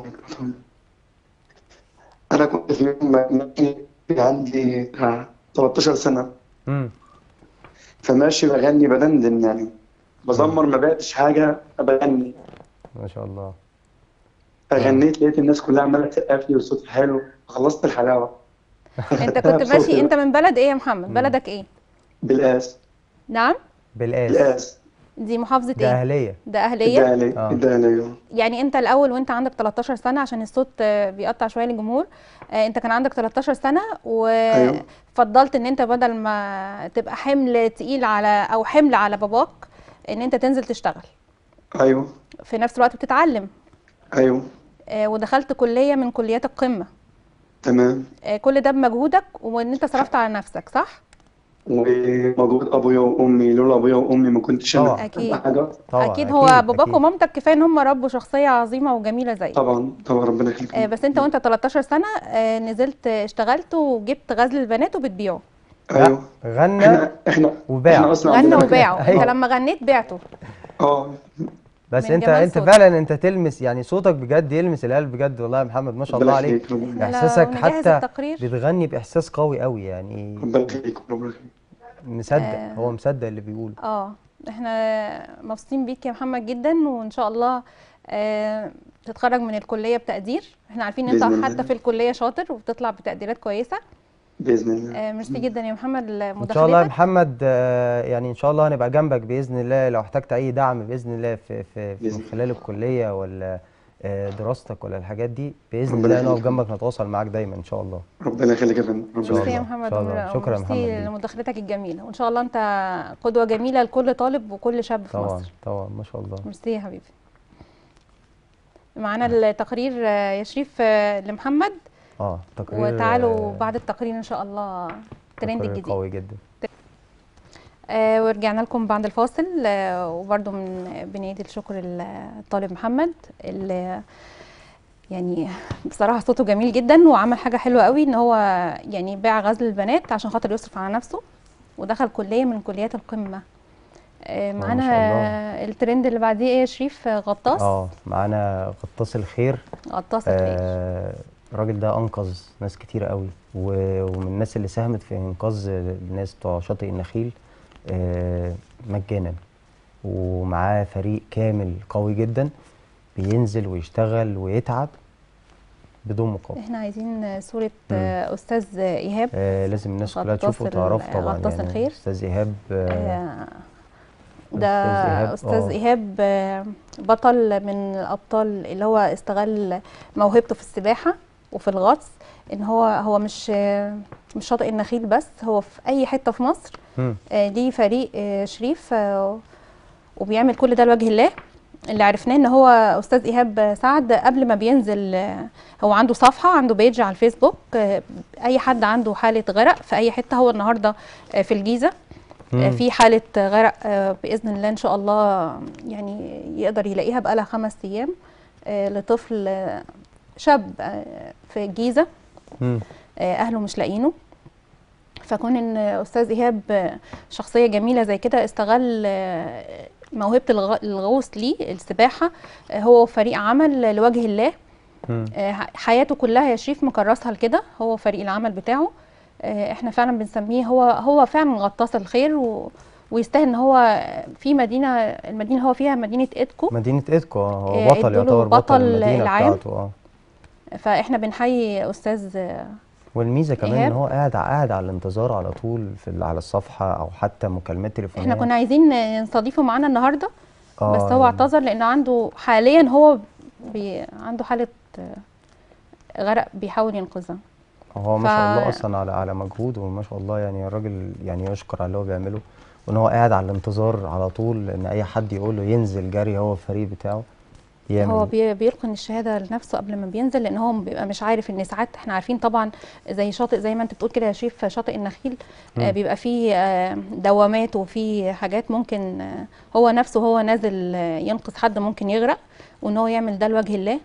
أنا كنت في يوم ماشي عندي بتاع 13 سنة امم فماشي بغني بدندن يعني بزمر ما بعتش حاجة بغني ما شاء الله فغنيت لقيت الناس كلها عمالة تسقف لي وصوتي حلو خلصت الحلاوة انت كنت بصوتي ماشي بقى. انت من بلد ايه يا محمد بلدك ايه بالقاس نعم بالقاس بالقاس دي محافظة ده ايه اهليه ده اهلية الدهلية آه. الدهلية يعني انت الاول وانت عندك 13 سنة عشان الصوت آه، بيقطع شوية للجمهور آه، انت كان عندك 13 سنة أيوه. وفضلت ان انت بدل ما تبقى حمل تقيل على او حمل على باباك ان انت تنزل تشتغل أيوه في نفس الوقت بتتعلم أيوه آه، ودخلت كلية من كليات القمة تمام آه، كل ده بمجهودك وان انت صرفت على نفسك صح؟ وموجود أبويا وأمي لولا أبويا وأمي ما كنتش طبعاً. أنا أكيد. حاجة طبعا اكيد هو باباك أكيد. ومامتك كفايه ان هم ربوا شخصيه عظيمه وجميله زيك طبعا طبعا ربنا يخليك آه، بس انت وانت 13 سنه آه، نزلت آه، اشتغلت وجبت غزل البنات وبتبيعه أيوه غنى احنا احنا وباع. احنا أصلا غنى عندنا- وباعه انت أيوة. لما غنيت بعته اه بس من انت جمال انت صوتك. فعلا انت تلمس يعني صوتك بجد يلمس القلب بجد والله يا محمد ما شاء الله ربنا عليك يخليك ربنا لا، احساسك ونجهز حتى التقرير. بتغني باحساس قوي قوي يعني ربنا يخليك ربنا يخليك مصدق آه. هو مصدق اللي بيقوله اه احنا مبسوطين بيك يا محمد جدا وان شاء الله آه، تتخرج من الكليه بتقدير احنا عارفين ان بإذن انت الله. حتى في الكليه شاطر وبتطلع بتقديرات كويسه باذن الله آه، ميرسي جدا يا محمد ان شاء الله يا لمداخلتك محمد آه، يعني ان شاء الله هنبقى جنبك باذن الله لو احتجت اي دعم باذن الله في في, في بإذن من خلال الكليه ولا آه، دراستك ولا الحاجات دي باذن ربنا الله نقف يخليك. جنبك نتواصل معاك دايما ان شاء الله ربنا يخليك يا فندم إن شاء ميرسي يا الله، محمد إن شاء الله. شكرا يا محمد وميرسي ليك. لمداخلتك الجميله وان شاء الله انت قدوه جميله لكل طالب وكل شاب في طبعا مصر طبعا ما شاء الله ميرسي يا حبيبي معانا التقرير آه، يا شريف آه، لمحمد اه تقرير وتعالوا آه، بعد التقرير ان شاء الله ترند تقرير الجديد قوي جدا آه ورجعنا لكم بعد الفاصل آه وبرده من بنية الشكر الطالب محمد اللي يعني بصراحة صوته جميل جدا وعمل حاجة حلوة قوي ان هو يعني باع غزل البنات عشان خاطر يصرف على نفسه ودخل كلية من كليات القمة آه ما معانا شاء الله. الترند اللي بعديه ايه يا شريف آه، غطاس اه معانا غطاس الخير غطاس الخير آه الراجل ده انقذ ناس كتير قوي و- ومن الناس اللي ساهمت في انقاذ الناس بتوع شاطئ النخيل آه مجانا ومعاه فريق كامل قوي جدا بينزل ويشتغل ويتعب بدون مقابل احنا عايزين صورة آه، استاذ ايهاب آه لازم الناس كلها غطاس تشوفه ال- وتعرفه طبعا غطاس يعني الخير. استاذ ايهاب آه آه، ده إيهاب، استاذ آه. ايهاب آه، بطل من الابطال اللي هو استغل موهبته في السباحه وفي الغطس ان هو هو مش آه، مش شاطئ النخيل بس هو في اي حته في مصر مم. آه، ليه فريق آه، شريف آه، وبيعمل كل ده لوجه الله اللي عرفناه ان هو استاذ ايهاب سعد قبل ما بينزل آه، هو عنده صفحه عنده بيج على الفيسبوك آه، اي حد عنده حاله غرق في اي حته هو النهارده آه، في الجيزه آه، مم. في حالة غرق آه، بإذن الله إن شاء الله يعني يقدر يلاقيها بقالها خمس أيام آه، لطفل آه، شاب آه، في الجيزة مم. آه، أهله مش لاقيينه فكون إن أستاذ إيهاب آه، شخصية جميلة زي كده استغل آه، موهبة الغ- الغوص ليه السباحة آه، هو وفريق عمل لوجه الله مم. آه، ح- حياته كلها يا شريف مكرسها لكده هو فريق العمل بتاعه آه، احنا فعلا بنسميه هو هو فعلا غطاس الخير و ويستاهل ان هو في مدينه المدينه اللي هو فيها مدينه ادكو مدينة إيدكو آه، آه، هو بطل ادوله يعتبر بطل بطل المدينة العام. بتاعته اه فاحنا بنحيي استاذ آه، والميزه كمان ان إيهاب. هو قاعد قاعد على الانتظار على طول في ال- على الصفحه او حتى مكالمات تليفونيه احنا كنا عايزين نستضيفه معانا النهارده آه، بس هو يعني اعتذر لان عنده حاليا هو بي عنده حاله آه، غرق بيحاول ينقذها هو ما ف- شاء الله اصلا على على مجهوده وما شاء الله يعني الراجل يعني يشكر على اللي هو بيعمله وان هو قاعد على الانتظار على طول ان اي حد يقول له ينزل جري هو الفريق بتاعه يعمل هو بي- بيلقن الشهاده لنفسه قبل ما بينزل لان هو بيبقى مش عارف ان ساعات احنا عارفين طبعا زي شاطئ زي ما انت بتقول كده يا شريف شاطئ النخيل آه مم. بيبقى فيه آه دوامات وفيه حاجات ممكن آه هو نفسه هو نازل آه ينقذ حد ممكن يغرق وان هو يعمل ده لوجه الله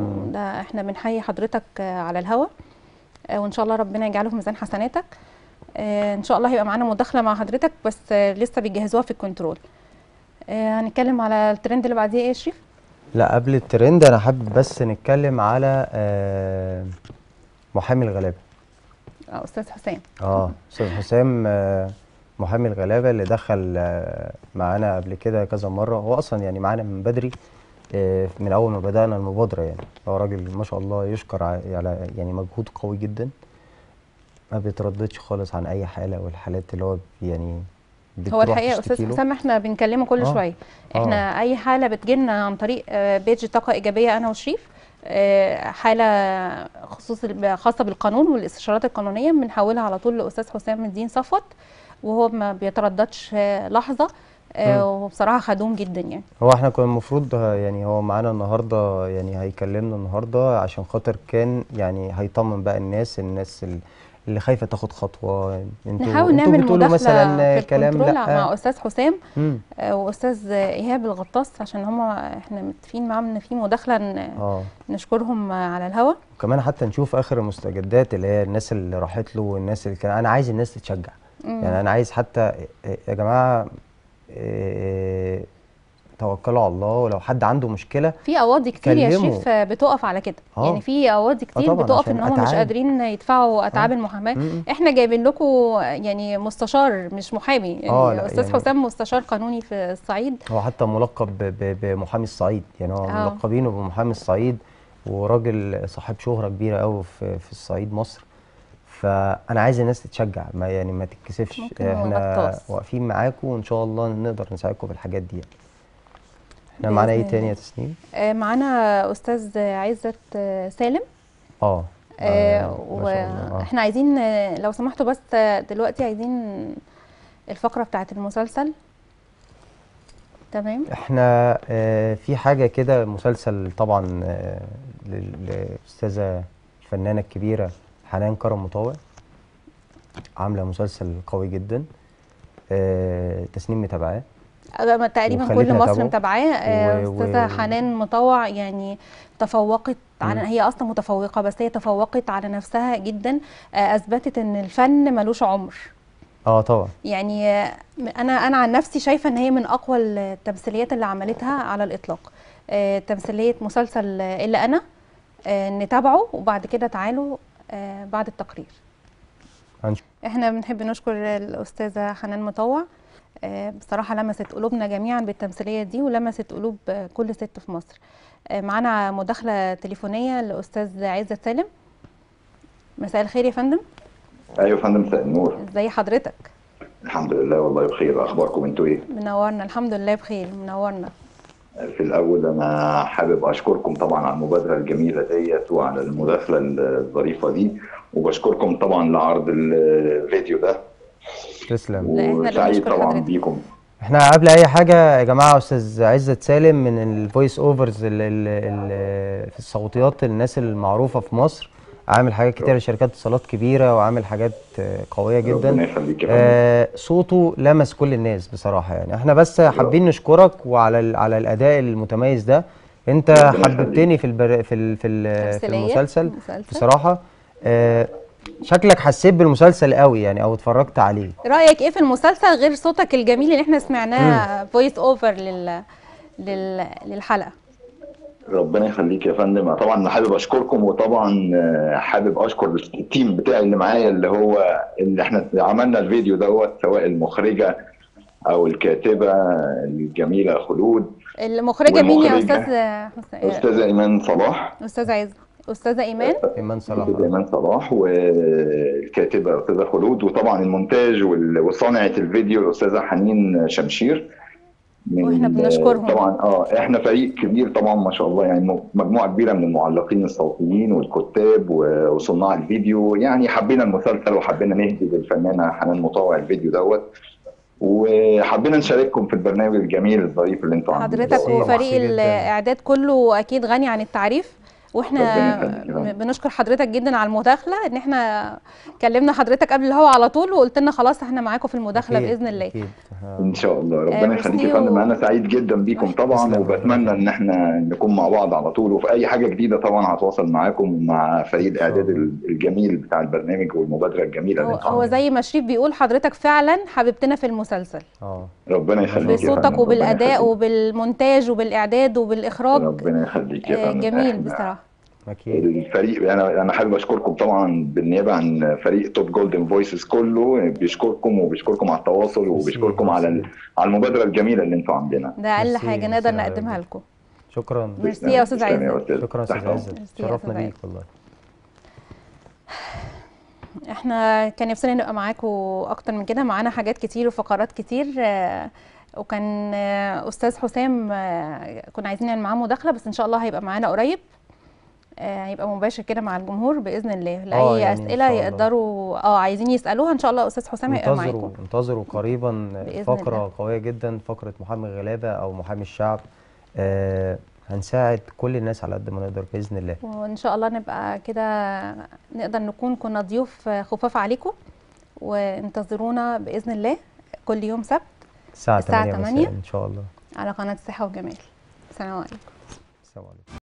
وده احنا بنحيي حضرتك آه على الهوا آه وان شاء الله ربنا يجعله في ميزان حسناتك آه، ان شاء الله هيبقى معانا مداخله مع حضرتك بس آه، لسه بيجهزوها في الكنترول آه، هنتكلم على الترند اللي بعديه ايه يا شريف لا قبل الترند انا حابب بس نتكلم على آه، محامي الغلابه آه، استاذ حسام اه استاذ حسام آه، محامي الغلابه اللي دخل آه، معانا قبل كده كذا مره هو اصلا يعني معانا من بدري آه، من اول ما بدانا المبادره يعني هو راجل ما شاء الله يشكر ع- على يعني مجهود قوي جدا ما بيترددش خالص عن اي حاله والحالات اللي هو يعني هو بتروح الحقيقه يا تشتكي استاذ له. حسام احنا بنكلمه كل آه. شويه احنا اي حاله بتجيلنا عن طريق آه، بيج طاقه ايجابيه انا وشريف آه، حاله خصوص خاصه بالقانون والاستشارات القانونيه بنحولها على طول لاستاذ حسام الدين صفوت وهو ما بيترددش آه، لحظه آه، وبصراحه خدوم جدا يعني هو احنا كان المفروض ه- يعني هو معانا النهارده يعني هيكلمنا النهارده عشان خاطر كان يعني هيطمن بقى الناس الناس ال- اللي خايفه تاخد خطوه انتوا نحاول انتوا نعمل بتقولوا مداخله مثلا في كلام الكنترول لا مع استاذ حسام مم. آه، واستاذ ايهاب الغطاس عشان هما احنا متفقين معاهم ان في مداخله ن- اه نشكرهم آه، على الهوا وكمان حتى نشوف اخر المستجدات اللي هي الناس اللي راحت له والناس اللي كان انا عايز الناس تتشجع مم. يعني انا عايز حتى يا جماعه إيه، توكلوا على الله ولو حد عنده مشكله في قواضي كتير يا كلموا. شريف آه، بتقف على كده آه. يعني في قواضي كتير طبعاً بتقف عشان ان هم مش أتعاب. قادرين يدفعوا اتعاب المحاماه مم. احنا جايبين لكم يعني مستشار مش محامي يعني آه، لا، استاذ يعني- حسام مستشار قانوني في الصعيد هو حتى ملقب ب- ب- بمحامي الصعيد يعني هو آه. ملقبينه بمحامي الصعيد وراجل صاحب شهرة كبيرة قوي في في الصعيد مصر فأنا عايز الناس تتشجع ما يعني ما تتكسفش ممكن هو احنا غطاس. واقفين معاكم وإن شاء الله نقدر نساعدكم في الحاجات دي يعني. احنا بإذن معانا ايه الله. تاني يا تسنيم؟ آه، معانا استاذ عزت آه، سالم اه آه، ما شاء الله. آه. واحنا عايزين آه، لو سمحتوا بس آه، دلوقتي عايزين الفقره بتاعت المسلسل تمام احنا آه، في حاجة كده مسلسل طبعا آه، لل- للأستاذة الفنانة الكبيرة حنان كرم مطاوع عاملة مسلسل قوي جدا آه، تسنيم متابعاه أنا تقريبا كل وخلتنا مصر أتابعه. متابعاه آه، و- استاذه و- حنان مطوع يعني تفوقت على مم. هي اصلا متفوقه بس هي تفوقت على نفسها جدا آه، اثبتت ان الفن ملوش عمر اه طبعا يعني آه، انا انا عن نفسي شايفه ان هي من اقوى التمثيليات اللي عملتها على الاطلاق آه، تمثيليه مسلسل آه، الا انا آه، نتابعه وبعد كده تعالوا آه، بعد التقرير هنشوف احنا بنحب نشكر الاستاذه حنان مطوع آه، بصراحه لمست قلوبنا جميعا بالتمثيليه دي ولمست قلوب آه، كل ست في مصر آه، معانا مداخله تليفونيه الاستاذ عزت سالم مساء الخير يا فندم ايوه يا فندم مساء النور ازي حضرتك الحمد لله والله بخير اخباركم انتوا ايه منورنا الحمد لله بخير منورنا في الاول انا حابب اشكركم طبعا على المبادره الجميله ديت وعلى المداخله الظريفه دي وبشكركم طبعا لعرض الفيديو ده تسلم لا، إحنا اللي وسعيد بنشكر طبعا حضرتك. بيكم احنا قبل اي حاجه يا جماعه استاذ عزت سالم من الفويس اوفرز ال- ال- ال- في الصوتيات الناس المعروفه في مصر عامل حاجات كتير لشركات اتصالات كبيره وعامل حاجات آه، قويه ربنا جدا يخليك يا فندم آه صوته لمس كل الناس بصراحه يعني احنا بس حابين نشكرك وعلى ال- على الاداء المتميز ده انت ربنا حببتني في البر... في ال... في, ال... في تمثيلية المسلسل المسلسل. بصراحه آه شكلك حسيت بالمسلسل قوي يعني او اتفرجت عليه رايك ايه في المسلسل غير صوتك الجميل اللي احنا سمعناه فويس اوفر لل... لل... للحلقه ربنا يخليك يا فندم طبعا انا حابب اشكركم وطبعا آه، حابب اشكر التيم بتاعي اللي معايا اللي هو اللي احنا عملنا الفيديو دوت سواء المخرجه او الكاتبه الجميله خلود المخرجه مين يا والمخرجة. استاذ حسين استاذه ايمان صلاح استاذ عز استاذه ايمان ايمان صلاح استاذه ايمان صلاح والكاتبه استاذه خلود وطبعا المونتاج وال- وصانعه الفيديو الاستاذه حنين شمشير من- وإحنا بنشكرهم. طبعا اه احنا فريق كبير طبعا ما شاء الله يعني م- مجموعه كبيره من المعلقين الصوتيين والكتاب و- وصناع الفيديو يعني حبينا المسلسل وحبينا نهدي للفنانه حنان مطاوع الفيديو دوت وحبينا نشارككم في البرنامج الجميل الظريف اللي انتم عاملينه حضرتك دوت. وفريق ميرسي جداً. الاعداد كله اكيد غني عن التعريف واحنا ربنا يخليك يا فندم. بنشكر حضرتك جدا على المداخله ان احنا كلمنا حضرتك قبل الهوا على طول وقلت لنا خلاص احنا معاكم في المداخله أكيد، باذن الله اكيد إحنا ان شاء الله ربنا ميرسي يخليك يا فندم و- انا سعيد جدا بيكم طبعا تسلم. وبتمنى ان احنا نكون مع بعض على طول وفي اي حاجه جديده طبعا هتواصل معاكم ومع فريق إن شاء الاعداد الله. الجميل بتاع البرنامج والمبادره الجميله اللي هو, انتوا هو عاملينها. زي ما شريف بيقول حضرتك فعلا حبيبتنا في المسلسل اه ربنا يخليك يا فندم بصوتك ربنا وبالاداء يخليك. وبالمونتاج وبالاعداد وبالاخراج ربنا يخليك يا آه، فندم جميل إحنا بصراحه اكيد الفريق انا انا حابب اشكركم طبعا بالنيابه عن فريق توب جولدن فويسز كله بيشكركم وبيشكركم على التواصل وبيشكركم على ال- على المبادره الجميله اللي انتوا عاملينها ده اقل ميرسي، حاجه ميرسي نقدر على نقدمها وجودك. لكم شكرا ميرسي يا أستاذ تسلم عزت. أستاذ. شكرا استاذ تحت أمرك. عزت ميرسي يا شرفنا أستاذ بيك والله احنا كان نفسنا نبقى معاكم اكتر من كده معانا حاجات كتير وفقرات كتير آه، وكان آه، استاذ حسام آه، كنا عايزين نعمل معاه مداخله بس ان شاء الله هيبقى معانا قريب آه، هيبقى مباشر كده مع الجمهور باذن الله لاي آه، يعني إن اسئله شاء الله. يقدروا اه عايزين يسالوها ان شاء الله استاذ حسام هيبقى انتظروا معاكم انتظروا قريبا بإذن فقرة الله. قوية جدا فقرة محامي الغلابة أو محامي الشعب آه هنساعد كل الناس على قد ما نقدر بإذن الله وان شاء الله نبقى كده نقدر نكون كنا ضيوف خفاف عليكم وانتظرونا باذن الله كل يوم سبت الساعة الساعة 8 مساء 8. إن شاء الله على قناه الصحه والجمال السلام عليكم السلام عليكم